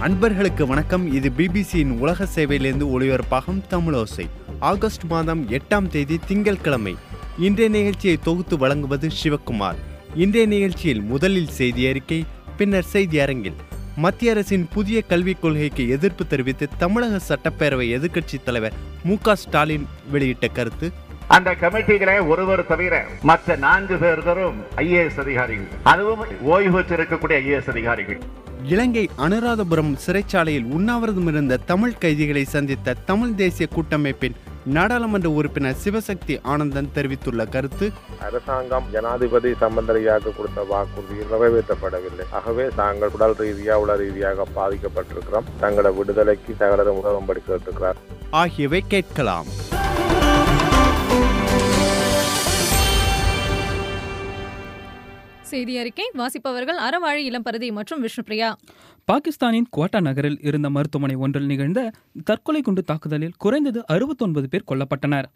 அன்பர்களுக்கு வணக்கம் இது பிபிசியின் உலக சேவையிலிருந்து ஒளிபரப்பாகும் தமிழோசை ஆகஸ்ட் மாதம் எட்டாம் தேதி திங்கட்கிழமை இன்றைய நிகழ்ச்சியை தொகுத்து வழங்குவது சிவக்குமார் இன்றைய நிகழ்ச்சியில் முதலில் செய்தி அறிக்கை பின்னர் செய்தி அரங்கில் மத்திய அரசின் புதிய கல்விக் கொள்கைக்கு எதிர்ப்பு தெரிவித்து தமிழக சட்டப்பேரவை எதிர்க்கட்சித் தலைவர் மு க ஸ்டாலின் வெளியிட்ட கருத்து அந்த கமிட்டிகளை ஒருவர் தவிர மற்ற நான்கு பேர்களும் ஐஏஎஸ் அதிகாரிகள் அதுவும் ஓய்வு பெற்றிருக்கக்கூடிய ஐஏஎஸ் அதிகாரிகள் இலங்கை அனுராதபுரம் சிறைச்சாலையில் உண்ணாவிரதம் இருந்த தமிழ் கைதிகளை சந்தித்த தமிழ் தேசிய கூட்டமைப்பின் நாடாளுமன்ற உறுப்பினர் சிவசக்தி ஆனந்தன் தெரிவித்துள்ள கருத்து அரசாங்கம் ஜனாதிபதி சம்பந்தரையாக கொடுத்த வாக்குறுதி நிறைவேற்றப்படவில்லை ஆகவே தாங்கள் உடல் ரீதியாக உள ரீதியாக பாதிக்கப்பட்டிருக்கிறோம் தங்களோட விடுதலைக்கு தங்களது உதவும்படி கேட்டிருக்கிறார் ஆகியவை கேட்கலாம் செய்தி அறிக்கை வாசிப்பவர்கள் அறவாழி இளம்பரதி மற்றும் விஷ்ணுபிரியா பாகிஸ்தானின் குவாட்டா நகரில் இருந்த மருத்துவமனை ஒன்றில் நிகழ்ந்த தற்கொலை குண்டு தாக்குதலில் குறைந்தது அறுபத்தொன்பது பேர் கொல்லப்பட்டனர்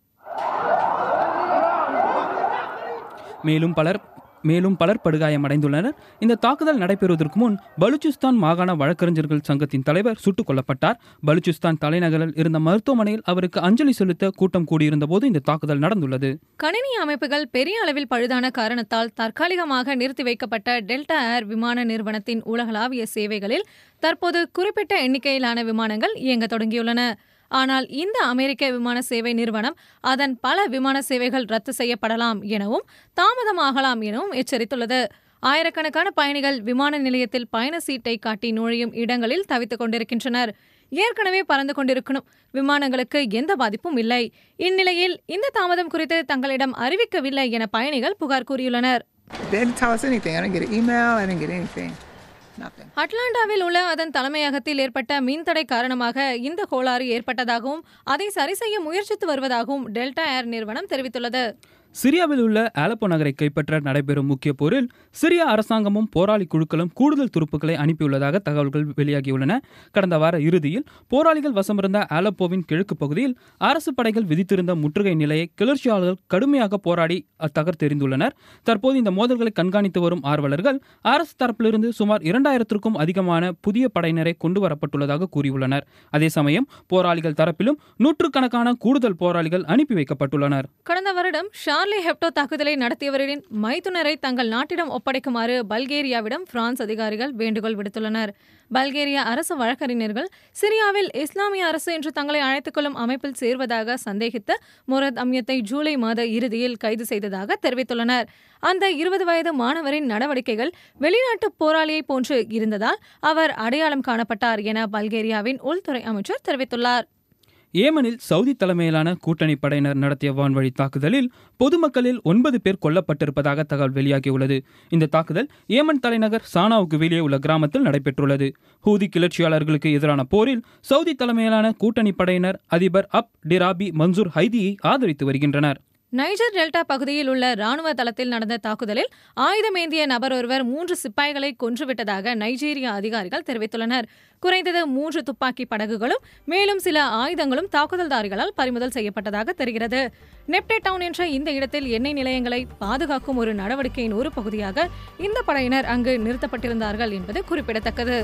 மேலும் பலர் மேலும் பலர் படுகாயமடைந்துள்ளனர் இந்த தாக்குதல் நடைபெறுவதற்கு முன் பலூச்சிஸ்தான் மாகாண வழக்கறிஞர்கள் சங்கத்தின் தலைவர் சுட்டுக் கொல்லப்பட்டார் பலூச்சிஸ்தான் தலைநகரில் இருந்த மருத்துவமனையில் அவருக்கு அஞ்சலி செலுத்த கூட்டம் கூடியிருந்த போது இந்த தாக்குதல் நடந்துள்ளது கணினி அமைப்புகள் பெரிய அளவில் பழுதான காரணத்தால் தற்காலிகமாக நிறுத்தி வைக்கப்பட்ட டெல்டா ஏர் விமான நிறுவனத்தின் உலகளாவிய சேவைகளில் தற்போது குறிப்பிட்ட எண்ணிக்கையிலான விமானங்கள் இயங்க தொடங்கியுள்ளன ஆனால் இந்த அமெரிக்க விமான சேவை நிறுவனம் அதன் பல விமான சேவைகள் ரத்து செய்யப்படலாம் எனவும் தாமதமாகலாம் எனவும் எச்சரித்துள்ளது ஆயிரக்கணக்கான பயணிகள் விமான நிலையத்தில் பயண சீட்டை காட்டி நுழையும் இடங்களில் தவித்துக் கொண்டிருக்கின்றனர் ஏற்கனவே பறந்து கொண்டிருக்கும் விமானங்களுக்கு எந்த பாதிப்பும் இல்லை இந்நிலையில் இந்த தாமதம் குறித்து தங்களிடம் அறிவிக்கவில்லை என பயணிகள் புகார் கூறியுள்ளனர் They didn't tell us anything. I didn't get an email. I didn't get anything. Nothing. அட்லாண்டாவில் உள்ள அதன் தலைமையகத்தில் ஏற்பட்ட மின்தடை காரணமாக இந்த கோளாறு ஏற்பட்டதாகவும் அதை சரி செய்ய முயற்சித்து வருவதாகவும் டெல்டா ஏர் நிறுவனம் தெரிவித்துள்ளது சிரியாவில் உள்ள ஆலப்போ நகரை கைப்பற்ற நடைபெறும் முக்கிய போரில் சிரியா அரசாங்கமும் போராளி குழுக்களும் கூடுதல் துருப்புக்களை அனுப்பியுள்ளதாக தகவல்கள் வெளியாகியுள்ளன கடந்த வார இறுதியில் போராளிகள் வசமிருந்த ஆலப்போவின் கிழக்கு பகுதியில் அரசு படைகள் விதித்திருந்த முற்றுகை நிலையை கிளர்ச்சியாளர்கள் கடுமையாக போராடி தகர்த்தெறிந்துள்ளனர் தற்போது இந்த மோதல்களை கண்காணித்து வரும் ஆர்வலர்கள் அரசு தரப்பிலிருந்து சுமார் இரண்டாயிரத்திற்கும் அதிகமான புதிய படையினரை கொண்டு வரப்பட்டுள்ளதாக கூறியுள்ளனர் அதே சமயம் போராளிகள் தரப்பிலும் நூற்றுக்கணக்கான கூடுதல் போராளிகள் அனுப்பி வைக்கப்பட்டுள்ளனர் கடந்த வருடம் ஷார்லி ஹெப்டோ தாக்குதலை நடத்தியவர்களின் மைத்துனரை தங்கள் நாட்டிடம் ஒப்படைக்குமாறு பல்கேரியாவிடம் பிரான்ஸ் அதிகாரிகள் வேண்டுகோள் விடுத்துள்ளனர் பல்கேரிய அரசு வழக்கறிஞர்கள் சிரியாவில் இஸ்லாமிய அரசு என்று தங்களை அழைத்துக் கொள்ளும் அமைப்பில் சேர்வதாக சந்தேகித்த முரத் அம்யத்தை ஜூலை மாத இறுதியில் கைது செய்ததாக தெரிவித்துள்ளனர் அந்த இருபது வயது மாணவரின் நடவடிக்கைகள் வெளிநாட்டு போராளியை போன்று இருந்ததால் அவர் அடையாளம் காணப்பட்டார் என பல்கேரியாவின் உள்துறை அமைச்சர் தெரிவித்துள்ளார் ஏமனில் சவுதி தலைமையிலான கூட்டணி படையினர் நடத்திய வான்வழி தாக்குதலில் பொதுமக்களில் ஒன்பது பேர் கொல்லப்பட்டிருப்பதாக தகவல் வெளியாகியுள்ளது இந்த தாக்குதல் ஏமன் தலைநகர் சானாவுக்கு வெளியே உள்ள கிராமத்தில் நடைபெற்றுள்ளது ஹூதி கிளர்ச்சியாளர்களுக்கு எதிரான போரில் சவுதி தலைமையிலான கூட்டணி படையினர் அதிபர் அப் டிராபி மன்சூர் ஹைதியை ஆதரித்து வருகின்றனர் நைஜர் டெல்டா பகுதியில் உள்ள ராணுவ தளத்தில் நடந்த தாக்குதலில் ஆயுதமேந்திய நபர் ஒருவர் மூன்று சிப்பாய்களை கொன்றுவிட்டதாக நைஜீரிய அதிகாரிகள் தெரிவித்துள்ளனர் குறைந்தது மூன்று துப்பாக்கி படகுகளும் மேலும் சில ஆயுதங்களும் தாக்குதல்தாரிகளால் பறிமுதல் செய்யப்பட்டதாக தெரிகிறது நெப்டே டவுன் என்ற இந்த இடத்தில் எண்ணெய் நிலையங்களை பாதுகாக்கும் ஒரு நடவடிக்கையின் ஒரு பகுதியாக இந்த படையினர் அங்கு நிறுத்தப்பட்டிருந்தார்கள் என்பது குறிப்பிடத்தக்கது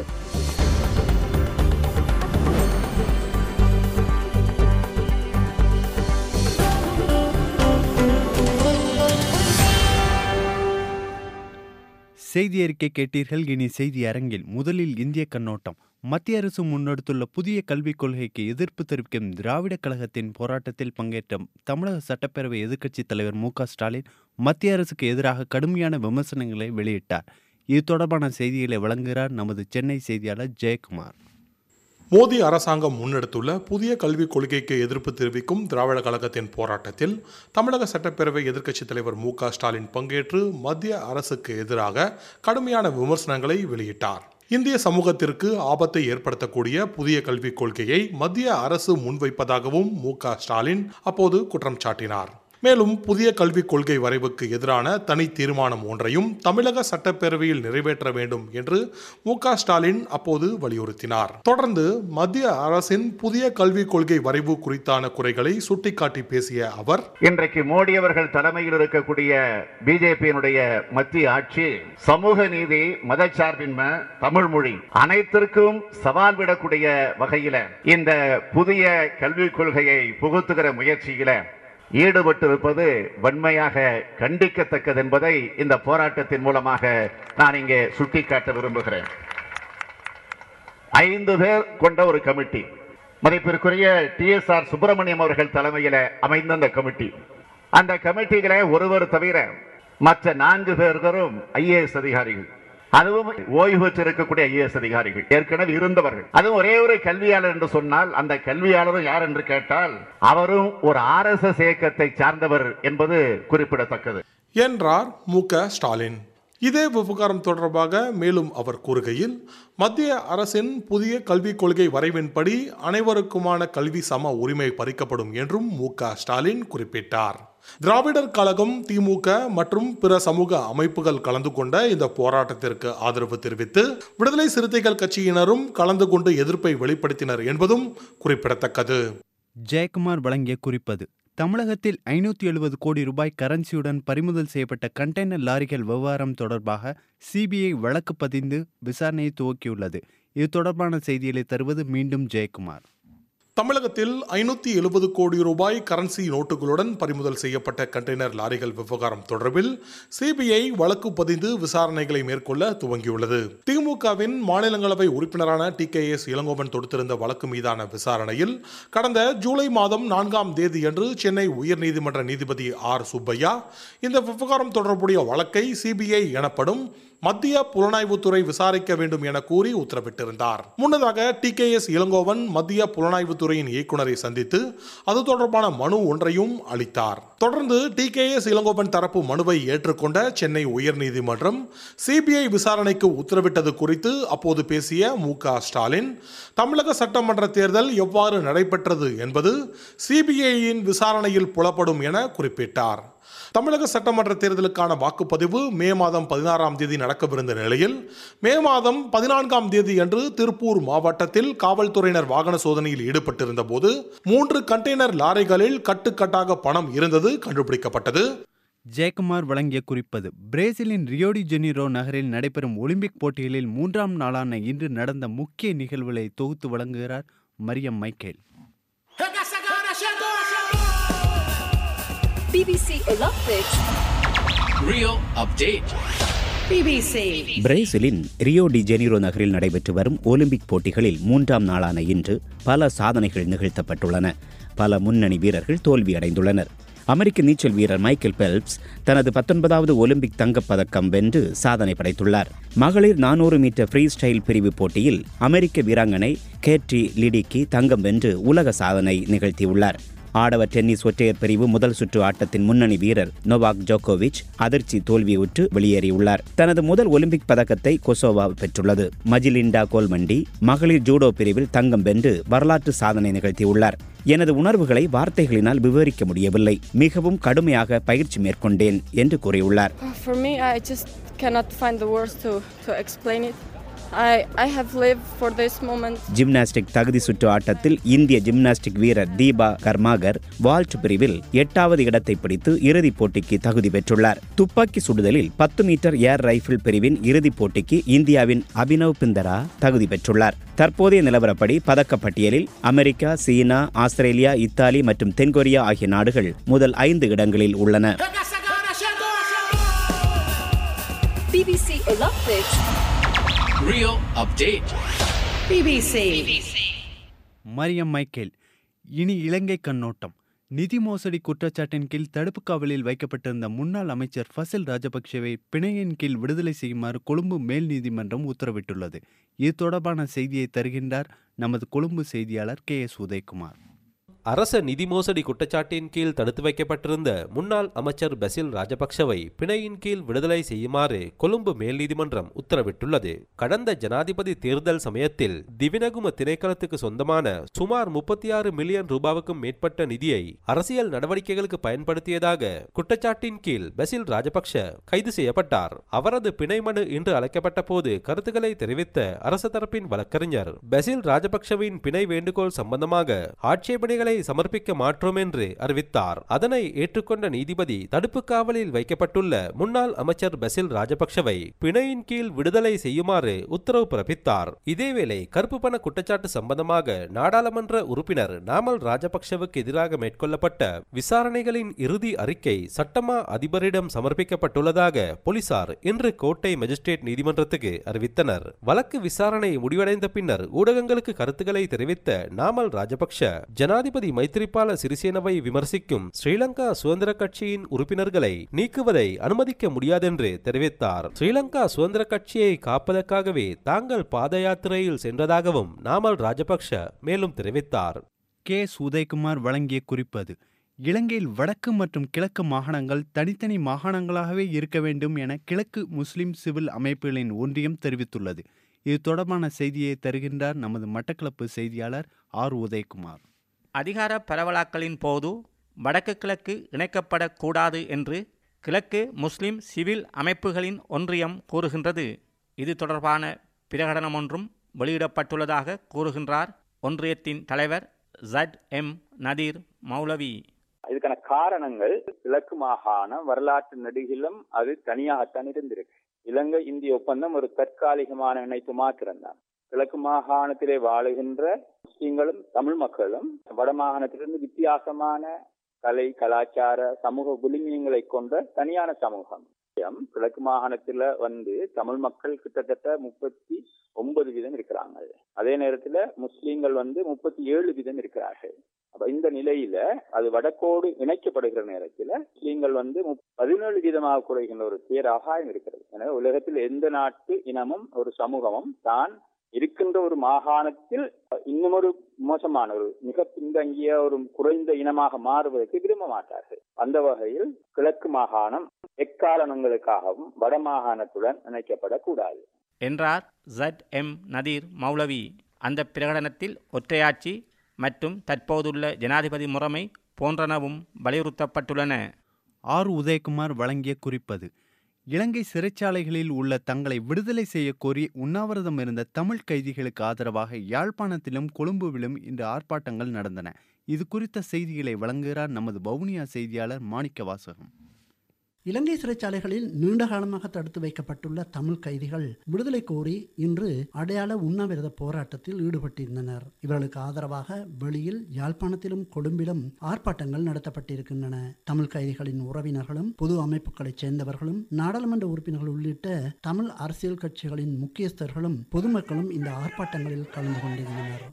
செய்தி அறிக்கை கேட்டீர்கள் இனி செய்தி அரங்கில் முதலில் இந்திய கண்ணோட்டம் மத்திய அரசு முன்னெடுத்துள்ள புதிய கல்விக் கொள்கைக்கு எதிர்ப்பு தெரிவிக்கும் திராவிட கழகத்தின் போராட்டத்தில் பங்கேற்ற தமிழக சட்டப்பேரவை எதிர்க்கட்சித் தலைவர் மு க ஸ்டாலின் மத்திய அரசுக்கு எதிராக கடுமையான விமர்சனங்களை வெளியிட்டார் இது தொடர்பான செய்திகளை வழங்குகிறார் நமது சென்னை செய்தியாளர் ஜெயக்குமார் மோடி அரசாங்கம் முன்னெடுத்துள்ள புதிய கல்விக் கொள்கைக்கு எதிர்ப்பு தெரிவிக்கும் திராவிட கழகத்தின் போராட்டத்தில் தமிழக சட்டப்பேரவை எதிர்க்கட்சித் தலைவர் மு க ஸ்டாலின் பங்கேற்று மத்திய அரசுக்கு எதிராக கடுமையான விமர்சனங்களை வெளியிட்டார் இந்திய சமூகத்திற்கு ஆபத்தை ஏற்படுத்தக்கூடிய புதிய கல்விக் கொள்கையை மத்திய அரசு முன்வைப்பதாகவும் மு க ஸ்டாலின் அப்போது குற்றம் சாட்டினார் மேலும் புதிய கல்விக் கொள்கை வரைவுக்கு எதிரான தனி தீர்மானம் ஒன்றையும் தமிழக சட்டப்பேரவையில் நிறைவேற்ற வேண்டும் என்று மு க ஸ்டாலின் அப்போது வலியுறுத்தினார் தொடர்ந்து மத்திய அரசின் புதிய கல்விக் கொள்கை வரைவு குறித்தான குறைகளை சுட்டிக்காட்டி பேசிய அவர் இன்றைக்கு மோடி அவர்கள் தலைமையில் இருக்கக்கூடிய பிஜேபியினுடைய மத்திய ஆட்சி சமூக நீதி மதச்சார்பின்மை தமிழ் மொழி அனைத்திற்கும் சவால் விடக்கூடிய வகையில இந்த புதிய கல்விக் கொள்கையை புகுத்துகிற முயற்சியில ஈடுபட்டிருப்பது வன்மையாக கண்டிக்கத்தக்கது என்பதை இந்த போராட்டத்தின் மூலமாக நான் இங்கே சுட்டிக்காட்ட விரும்புகிறேன் ஐந்து பேர் கொண்ட ஒரு கமிட்டி மதிப்பிற்குரிய டி எஸ் ஆர் சுப்பிரமணியம் அவர்கள் தலைமையில அமைந்த அந்த கமிட்டி அந்த கமிட்டிகளை ஒருவர் தவிர மற்ற நான்கு பேர்களும் ஐஏஎஸ் அதிகாரிகள் அதுவும் ஓய்வு பெற்றிருக்கக்கூடிய ஐஏஎஸ் அதிகாரிகள் ஏற்கனவே இருந்தவர்கள் அதுவும் ஒரே ஒரு கல்வியாளர் என்று சொன்னால் அந்த கல்வியாளரும் யார் என்று கேட்டால் அவரும் ஒரு ஆர் எஸ் எஸ் இயக்கத்தை சார்ந்தவர் என்பது குறிப்பிடத்தக்கது என்றார் மு க ஸ்டாலின் இதே விவகாரம் தொடர்பாக மேலும் அவர் கூறுகையில் மத்திய அரசின் புதிய கல்விக் கொள்கை வரைவின்படி அனைவருக்குமான கல்வி சம உரிமை பறிக்கப்படும் என்றும் மு க ஸ்டாலின் குறிப்பிட்டார் திராவிடர் கழகம் திமுக மற்றும் பிற சமூக அமைப்புகள் கலந்து கொண்ட இந்த போராட்டத்திற்கு ஆதரவு தெரிவித்து விடுதலை சிறுத்தைகள் கட்சியினரும் கலந்து கொண்டு எதிர்ப்பை வெளிப்படுத்தினர் என்பதும் குறிப்பிடத்தக்கது ஜெயக்குமார் வழங்கிய குறிப்பது தமிழகத்தில் ஐநூற்றி எழுபது கோடி ரூபாய் கரன்சியுடன் பறிமுதல் செய்யப்பட்ட கண்டெய்னர் லாரிகள் விவகாரம் தொடர்பாக சிபிஐ வழக்கு பதிந்து விசாரணையை துவக்கியுள்ளது இது தொடர்பான செய்திகளை தருவது மீண்டும் ஜெயக்குமார் தமிழகத்தில் ஐநூத்தி எழுபது கோடி ரூபாய் கரன்சி நோட்டுகளுடன் பறிமுதல் செய்யப்பட்ட கண்டெய்னர் லாரிகள் விவகாரம் தொடர்பில் சிபிஐ வழக்கு பதிந்து விசாரணைகளை மேற்கொள்ள துவங்கியுள்ளது திமுகவின் மாநிலங்களவை உறுப்பினரான டி கே எஸ் இளங்கோவன் தொடுத்திருந்த வழக்கு மீதான விசாரணையில் கடந்த ஜூலை மாதம் நான்காம் தேதியன்று சென்னை உயர்நீதிமன்ற நீதிபதி ஆர் சுப்பையா இந்த விவகாரம் தொடர்புடைய வழக்கை சிபிஐ எனப்படும் மத்திய புலனாய்வுத்துறை விசாரிக்க வேண்டும் என கூறி உத்தரவிட்டிருந்தார் முன்னதாக டி கே எஸ் இளங்கோவன் மத்திய புலனாய்வுத்துறையின் இயக்குனரை சந்தித்து அது தொடர்பான மனு ஒன்றையும் அளித்தார் தொடர்ந்து டி கே எஸ் இளங்கோவன் தரப்பு மனுவை ஏற்றுக்கொண்ட சென்னை உயர்நீதிமன்றம் சிபிஐ விசாரணைக்கு உத்தரவிட்டது குறித்து அப்போது பேசிய மு க ஸ்டாலின் தமிழக சட்டமன்ற தேர்தல் எவ்வாறு நடைபெற்றது என்பது சிபிஐயின் விசாரணையில் புலப்படும் என குறிப்பிட்டார் தமிழக சட்டமன்ற தேர்தலுக்கான வாக்குப்பதிவு மே மாதம் பதினாறாம் தேதி நடக்கவிருந்த நிலையில் மே மாதம் பதினான்காம் தேதி அன்று திருப்பூர் மாவட்டத்தில் காவல்துறையினர் வாகன சோதனையில் ஈடுபட்டிருந்த போது மூன்று கண்டெய்னர் லாரிகளில் கட்டுக்கட்டாக பணம் இருந்தது கண்டுபிடிக்கப்பட்டது ஜெயக்குமார் வழங்கிய குறிப்பது பிரேசிலின் ரியோடி ஜெனிரோ நகரில் நடைபெறும் ஒலிம்பிக் போட்டிகளில் மூன்றாம் நாளான இன்று நடந்த முக்கிய நிகழ்வுகளை தொகுத்து வழங்குகிறார் Mariam Michael BBC Olympics. Real update. BBC. பிரேசிலின் ரியோ டி ஜெனிரோ நகரில் நடைபெற்று வரும் ஒலிம்பிக் போட்டிகளில் மூன்றாம் நாளான இன்று பல சாதனைகள் நிகழ்த்தப்பட்டுள்ளன பல முன்னணி வீரர்கள் தோல்வியடைந்துள்ளனர் அமெரிக்க நீச்சல் வீரர் மைக்கேல் பெல்ப்ஸ் தனது பத்தொன்பதாவது ஒலிம்பிக் தங்கப்பதக்கம் வென்று சாதனை படைத்துள்ளார் மகளிர் நானூறு மீட்டர் ஃப்ரீ ஸ்டைல் பிரிவு போட்டியில் அமெரிக்க வீராங்கனை கேட்ரி லிடிக்கி தங்கம் வென்று உலக சாதனை நிகழ்த்தியுள்ளார் ஆடவர் டென்னிஸ் ஒற்றையர் பிரிவு முதல் சுற்று ஆட்டத்தின் முன்னணி வீரர் நோவாக் ஜோகோவிச் அதிர்ச்சி தோல்வியுற்று வெளியேறியுள்ளார் தனது முதல் ஒலிம்பிக் பதக்கத்தை கொசோவா பெற்றுள்ளது மஜிலிண்டா கோல்மண்டி மகளிர் ஜூடோ பிரிவில் தங்கம் வென்று வரலாற்று சாதனை நிகழ்த்தியுள்ளார் எனது உணர்வுகளை வார்த்தைகளினால் விவரிக்க முடியவில்லை மிகவும் கடுமையாக பயிற்சி மேற்கொண்டேன் என்று கூறியுள்ளார் For me, I just cannot find the words to, to explain it. I, I have lived for this moment. Gymnastic தகுதி சுற்று ஆட்டத்தில் இந்திய ஜிம்னாஸ்டிக் வீரர் தீபா கர்மாகர் வால்ட் பிரிவில் எட்டாவது இடத்தை பிடித்து இறுதிப் போட்டிக்கு தகுதி பெற்றுள்ளார் துப்பாக்கி சுடுதலில் பத்து மீட்டர் ஏர் ரைபிள் பிரிவின் இறுதிப் போட்டிக்கு இந்தியாவின் அபினவ் பிந்தரா தகுதி பெற்றுள்ளார் தற்போதைய நிலவரப்படி பதக்கப்பட்டியலில் அமெரிக்கா சீனா ஆஸ்திரேலியா இத்தாலி மற்றும் தென்கொரியா ஆகிய நாடுகள் முதல் ஐந்து இடங்களில் உள்ளன BBC Olympics. Real update. BBC. Mariam Michael இனி இலங்கை கண்ணோட்டம் நிதி மோசடி குற்றச்சாட்டின் கீழ் தடுப்பு காவலில் வைக்கப்பட்டிருந்த முன்னாள் அமைச்சர் ஃபசில் ராஜபக்சேவை பிணையின் கீழ் விடுதலை செய்யுமாறு கொழும்பு மேல் நீதிமன்றம் உத்தரவிட்டுள்ளது இது தொடர்பான செய்தியை தருகின்றார் நமது கொழும்பு செய்தியாளர் கே எஸ் உதயகுமார் அரச நிதி மோசடி குற்றச்சாட்டின் கீழ் தடுத்து வைக்கப்பட்டிருந்த முன்னாள் அமைச்சர் பசில் ராஜபக்சவை பிணையின் கீழ் விடுதலை செய்யுமாறு கொழும்பு மேல் நீதிமன்றம் உத்தரவிட்டுள்ளது கடந்த ஜனாதிபதி தேர்தல் சமயத்தில் திவினகும திணைக்களத்துக்கு சொந்தமான சுமார் முப்பத்தி ஆறு மில்லியன் ரூபாவுக்கும் மேற்பட்ட நிதியை அரசியல் நடவடிக்கைகளுக்கு பயன்படுத்தியதாக குற்றச்சாட்டின் கீழ் பசில் ராஜபக்ஷ கைது செய்யப்பட்டார் அவரது பிணை மனு இன்று அழைக்கப்பட்ட போது கருத்துக்களை தெரிவித்த அரசு தரப்பின் வழக்கறிஞர் பசில் ராஜபக்ஷவின் பிணை வேண்டுகோள் சம்பந்தமாக ஆட்சேபனைகளை சமர்ப்பிக்க மாற்றோம் என்று அறிவித்தார் அதனை ஏற்றுக்கொண்ட நீதிபதி தடுப்பு காவலில் வைக்கப்பட்டுள்ள முன்னாள் அமைச்சர் பசில் ராஜபக்ஷவை பிணையின் கீழ் விடுதலை செய்யுமாறு உத்தரவு பிறப்பித்தார் இதேவேளை கருப்பு பண குற்றச்சாட்டு சம்பந்தமாக நாடாளுமன்ற உறுப்பினர் நாமல் ராஜபக்ஷவுக்கு எதிராக மேற்கொள்ளப்பட்ட விசாரணைகளின் இறுதி அறிக்கை சட்டமா அதிபரிடம் சமர்ப்பிக்கப்பட்டுள்ளதாக போலீசார் இன்று கோட்டை மேஜிஸ்ட்ரேட் நீதிமன்றத்துக்கு அறிவித்தனர் வழக்கு விசாரணை முடிவடைந்த பின்னர் ஊடகங்களுக்கு கருத்துக்களை தெரிவித்த நாமல் ராஜபக்ஷ ஜனாதிபதி மைத்திரிபால சிறிசேனவை விமர்சிக்கும் ஸ்ரீலங்கா சுதந்திர கட்சியின் உறுப்பினர்களை நீக்குவதை அனுமதிக்க முடியாதென்று தெரிவித்தார் ஸ்ரீலங்கா சுதந்திர கட்சியை காப்பதற்காகவே தாங்கள் பாத யாத்திரையில் சென்றதாகவும் நாமல் ராஜபக்ஷ மேலும் தெரிவித்தார் கே எஸ் உதயகுமார் வழங்கிய குறிப்பது இலங்கையில் வடக்கு மற்றும் கிழக்கு மாகாணங்கள் தனித்தனி மாகாணங்களாகவே இருக்க வேண்டும் என கிழக்கு முஸ்லிம் சிவில் அமைப்புகளின் ஒன்றியம் தெரிவித்துள்ளது இது தொடர்பான செய்தியை தருகின்றார் நமது மட்டக்களப்பு செய்தியாளர் ஆர் உதயகுமார் அதிகார பரவலாக்கலின் போது வடக்கு கிழக்கு இணைக்கப்படக்கூடாது என்று கிழக்கு முஸ்லிம் சிவில் அமைப்புகளின் ஒன்றியம் கூறுகின்றது இது தொடர்பான பிரகடனம் ஒன்றும் வெளியிடப்பட்டுள்ளதாக கூறுகின்றார் ஒன்றியத்தின் தலைவர் ஜட் எம் நதீர் மௌலவி இதுக்கான காரணங்கள் கிழக்கு மாகாண வரலாற்று நெடுகிலும் அது தனியாகத்தான் இருந்திருக்கு இலங்கை இந்திய ஒப்பந்தம் ஒரு தற்காலிகமான இணைப்பு மாத்திரம்தான் கிழக்கு மாகாணத்திலே வாழுகின்ற முஸ்லீம்களும் தமிழ் மக்களும் வட மாகாணத்திலிருந்து வித்தியாசமான கலை கலாச்சார சமூக விளிமியங்களை கொண்ட தனியான சமூகம் கிழக்கு மாகாணத்துல வந்து தமிழ் மக்கள் கிட்டத்தட்ட முப்பத்தி ஒன்பது வீதம் இருக்கிறாங்க அதே நேரத்துல முஸ்லீம்கள் வந்து முப்பத்தி ஏழு வீதம் இருக்கிறார்கள் அப்ப இந்த நிலையில அது வடக்கோடு இணைக்கப்படுகிற நேரத்துல முஸ்லீம்கள் வந்து பதினேழு வீதமாக குறைகின்ற ஒரு பேராகாயம் இருக்கிறது எனவே உலகத்தில் எந்த நாட்டு இனமும் ஒரு சமூகமும் தான் இருக்கின்ற ஒரு மாகாணத்தில் இன்னும் ஒரு மோசமான ஒரு மிக பின்தங்கிய ஒரு குறைந்த இனமாக மாறுவதற்கு விரும்ப மாட்டார்கள் அந்த வகையில் கிழக்கு மாகாணம் எக்காரணங்களுக்காகவும் வட மாகாணத்துடன் இணைக்கப்படக்கூடாது என்றார் ஜட் எம் நதீர் மௌலவி அந்த பிரகடனத்தில் ஒற்றையாட்சி மற்றும் தற்போதுள்ள ஜனாதிபதி முறைமை போன்றனவும் வலியுறுத்தப்பட்டுள்ளன ஆர் உதயகுமார் வழங்கிய குறிப்பது இலங்கை சிறைச்சாலைகளில் உள்ள தங்களை விடுதலை செய்ய கோரி உண்ணாவிரதம் இருந்த தமிழ் கைதிகளுக்கு ஆதரவாக யாழ்ப்பாணத்திலும் கொழும்புவிலும் இன்று ஆர்ப்பாட்டங்கள் நடந்தன இது குறித்த செய்திகளை வழங்குகிறார் நமது வவுனியா செய்தியாளர் மாணிக்க வாசகம் இலங்கை சிறைச்சாலைகளில் நீண்ட காலமாக தடுத்து வைக்கப்பட்டுள்ள தமிழ் கைதிகள் விடுதலை கோரி இன்று அடையாள உண்ணாவிரத போராட்டத்தில் ஈடுபட்டிருந்தனர் இவர்களுக்கு ஆதரவாக வெளியில் யாழ்ப்பாணத்திலும் கொழும்பிலும் ஆர்ப்பாட்டங்கள் நடத்தப்பட்டிருக்கின்றன தமிழ் கைதிகளின் உறவினர்களும் பொது அமைப்புகளைச் சேர்ந்தவர்களும் நாடாளுமன்ற உறுப்பினர்கள் உள்ளிட்ட தமிழ் அரசியல் கட்சிகளின் முக்கியஸ்தர்களும் பொதுமக்களும் இந்த ஆர்ப்பாட்டங்களில் கலந்து கொண்டிருந்தனர்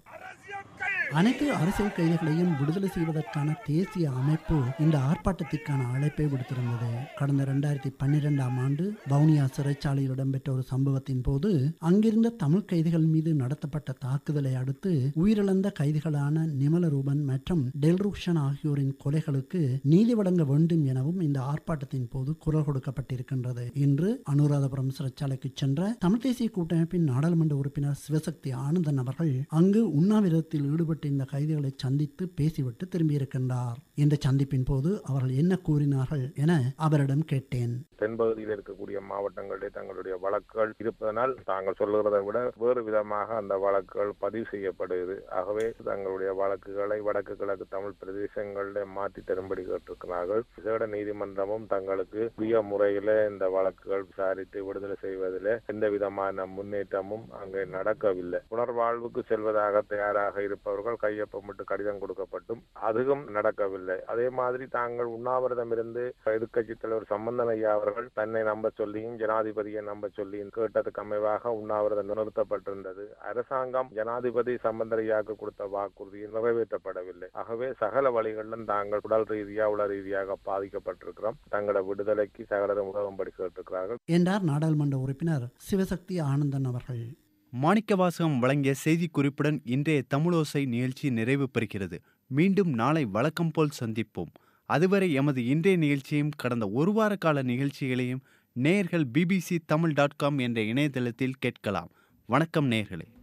அனைத்து அரசியல் கைதிகளையும் விடுதலை செய்வதற்கான தேசிய அமைப்பு இந்த ஆர்ப்பாட்டத்திற்கான அழைப்பை விடுத்திருந்தது கடந்த இரண்டாயிரத்தி பன்னிரெண்டாம் ஆண்டு வவுனியா சிறைச்சாலையில் இடம்பெற்ற ஒரு சம்பவத்தின் போது அங்கிருந்த தமிழ் கைதிகள் மீது நடத்தப்பட்ட தாக்குதலை அடுத்து உயிரிழந்த கைதிகளான நிமலரூபன் மற்றும் டெல்ருக்ஷன் ஆகியோரின் கொலைகளுக்கு நீதி வழங்க வேண்டும் எனவும் இந்த ஆர்ப்பாட்டத்தின் போது குரல் கொடுக்கப்பட்டிருக்கின்றது இன்று அனுராதபுரம் சிறைச்சாலைக்கு சென்ற தமிழ் தேசிய கூட்டமைப்பின் நாடாளுமன்ற உறுப்பினர் சிவசக்தி ஆனந்தன் அவர்கள் அங்கு உண்ணாவிரதத்தில் ஈடுபட்டு இந்த கைதிகளை சந்தித்து பேசிவிட்டு திரும்பியிருக்கின்றார் இந்த சந்திப்பின் போது அவர்கள் என்ன கூறினார்கள் என அவரிடம் கேட்டேன் தென்பகுதியில் இருக்கக்கூடிய மாவட்டங்களிலே தங்களுடைய வழக்குகள் இருப்பதனால் தாங்கள் சொல்லுகிறதை விட வேறு விதமாக அந்த வழக்குகள் பதிவு செய்யப்படுகிறது ஆகவே தங்களுடைய வழக்குகளை வடக்கு கிழக்கு தமிழ் பிரதேசங்களில் மாற்றி தரும்படி கேட்டிருக்கிறார்கள் விசேட நீதிமன்றமும் தங்களுக்கு உரிய முறையில இந்த வழக்குகள் விசாரித்து விடுதலை செய்வதில் எந்த விதமான முன்னேற்றமும் அங்கே நடக்கவில்லை புனர்வாழ்வுக்கு செல்வதாக தயாராக இருப்பவர்கள் கையொப்பமிட்டு கடிதம் கொடுக்கப்பட்டும் அதுவும் நடக்கவில்லை அதே மாதிரி தாங்கள் உண்ணாவிரதம் இருந்து எதிர்கட்சி தலைவர் சம்பந்தன் ஐயா அவர்கள் தன்னை நம்ப சொல்லியும் ஜனாதிபதியை நம்ப சொல்லியும் கேட்டதுக்கு அமைவாக உண்ணாவிரதம் நிறுத்தப்பட்டிருந்தது அரசாங்கம் ஜனாதிபதி சம்பந்தன் ஐயாவுக்கு கொடுத்த வாக்குறுதி நிறைவேற்றப்படவில்லை ஆகவே சகல வழிகளிலும் தாங்கள் உடல் ரீதியா உள ரீதியாக பாதிக்கப்பட்டிருக்கிறோம் தங்களோட விடுதலைக்கு சகலரும் உதவும்படி கேட்டிருக்கிறார்கள் என்றார் நாடாளுமன்ற உறுப்பினர் சிவசக்தி ஆனந்தன் அவர்கள் மாணிக்கவாசகம் வழங்கிய செய்தி குறிப்புடன் இன்றைய தமிழோசை நிகழ்ச்சி நிறைவு பெறுகிறது மீண்டும் நாளை வழக்கம் போல் சந்திப்போம் அதுவரை எமது இன்றைய நிகழ்ச்சியையும் கடந்த ஒரு வார கால நிகழ்ச்சிகளையும் நேயர்கள் பிபிசி தமிழ் டாட் காம் என்ற இணையதளத்தில் கேட்கலாம் வணக்கம் நேயர்களே